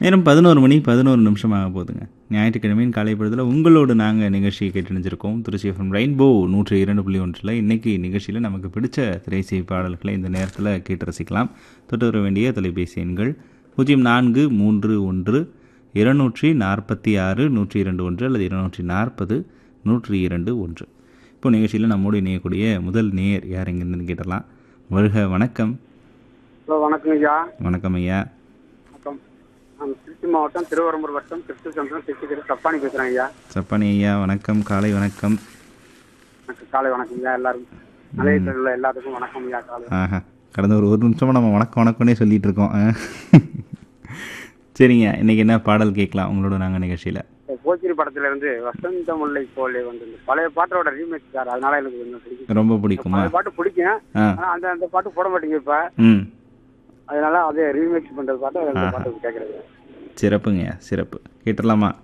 நேரம் பதினோரு மணி பதினோரு நிமிஷம் ஆக போகுதுங்க ஞாயிற்றுக்கிழமையின் காலை பொழுதில் உங்களோடு நாங்கள் நிகழ்ச்சியை கேட்டணிஞ்சிருக்கோம் திருச்சி எஃப்எம் ரெயின்போ நூற்றி இரண்டு புள்ளி ஒன்றில் இன்றைக்கி நிகழ்ச்சியில் நமக்கு பிடிச்ச திரைசை பாடல்களை இந்த நேரத்தில் கேட்டு ரசிக்கலாம் தொட்டு வர வேண்டிய தொலைபேசி எண்கள் பூஜ்ஜியம் நான்கு மூன்று ஒன்று இருநூற்றி நாற்பத்தி ஆறு நூற்றி இரண்டு ஒன்று அல்லது இருநூற்றி நாற்பது நூற்றி இரண்டு ஒன்று இப்போ நிகழ்ச்சியில் நம்மோடு இணையக்கூடிய முதல் நேயர் யார் எங்கேருந்து கேட்டலாம் வருக வணக்கம் ஹலோ வணக்கம் ஐயா வணக்கம் ஐயா வணக்கம் நான் திருச்சி மாவட்டம் திருவரம்பூர் வட்டம் திருச்சி சந்திரம் திருச்சி திரு தப்பானி பேசுகிறேன் ஐயா சப்பானி ஐயா வணக்கம் காலை வணக்கம் எனக்கு காலை வணக்கம் ஐயா எல்லாரும் நிலையத்தில் உள்ள எல்லாத்துக்கும் வணக்கம் ஐயா காலை ஆஹா கடந்த ஒரு ஒரு நிமிஷமாக நம்ம வணக்கம் வணக்கம்னே சொல்லிட்டு இருக்கோம் ஆ. சரிங்க இன்னைக்கு என்ன பாடல் கேட்கலாம் உங்களோட நாங்கள் நிகழ்ச்சியில் இந்த போக்கிரி படத்துல இருந்து வசந்த முல்லை போலே வந்து இந்த பழைய பாட்டோட ரீமேக் சார் அதனால எனக்கு கொஞ்சம் பிடிக்கும் ரொம்ப பிடிக்குமா பழைய பாட்டு பிடிக்கும் ஆ ஆனா அந்த அந்த பாட்டு போட மாட்டேங்க இப்ப ம் அதனால அதே ரீமேக்ஸ் பண்றது பாட்டு அந்த பாட்டு கேட்கறது சிறப்புங்க சிறப்பு கேட்டுடலாமா